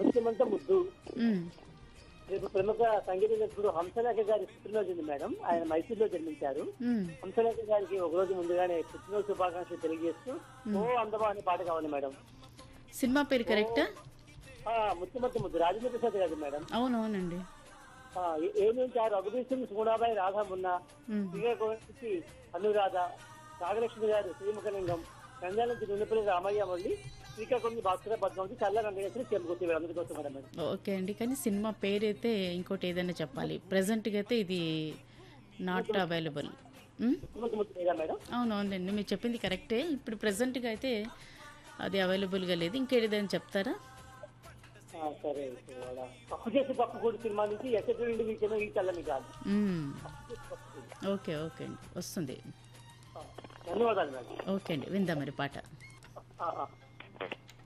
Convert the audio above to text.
ముఖ్యమంత్రి ముద్దు మ్మ్. రేపు ప్రముఖ సంగీత దర్శకుడు హంసలేఖ గారి పుట్టినరోజు ఉంది మేడం ఆయన మైసూరులో జన్మించారు మ్మ్. హంసలేఖ గారికి ఒక రోజు ముందుగానే పుట్టినరోజు శుభాకాంక్షలు తెలియజేస్తూ ఓ అందమా అనే పాట కావాలి మేడం సినిమా పేరు కరెక్టా ఆ, ముఖ్యమంత్రి ముద్దు రాజేంద్ర ప్రసాద్ గారు మేడం అవునవునండి ఆ, ఏ- ఏ నుంచి ఆ రఘుబీర్ సింగ్ సుగుణాబాయి రాధా మున్న మ్మ్. శ్రీకాకుళం నుంచి అనురాధ నాగలక్ష్మి గారు శ్రీముఖలింగం నంద్యాల నుంచి నుండిపల్లి రామయ్య మళ్ళీ శ్రీకాకుళం నుంచి భాస్కర పద్మావతి చల్ల రంగేశ్వరి చెంపుకొచ్చి అందరి కోసం మేడం మేడం ఓకే అండి కానీ సినిమా పేరైతే ఇంకోటి ఏదైనా చెప్పాలి ప్రజెంట్గా అయితే ఇది నాట్ అవైలబుల్ ముఖ్యమంత్రి ముద్దు లేదా మేడం అవునవునండి మీరు చెప్పింది కరెక్టే ఇప్పుడు ప్రజెంట్గా అయితే అది అవైలబుల్గా లేదు ఇంకేదైనా చెప్తారా ఆ, సరే ఇవాళ పప్పు చేసి పప్పు కూడి సినిమా నుంచి ఎక్కడి నుండి వీకెనో ఈ చల్లని కాదు మ్మ్. ఓకే ఓకే అండి వస్తుంది ఆ, ధన్యవాదాలు మేడం ఓకే అండి విందాం మరి పాట ఆ, ఆ.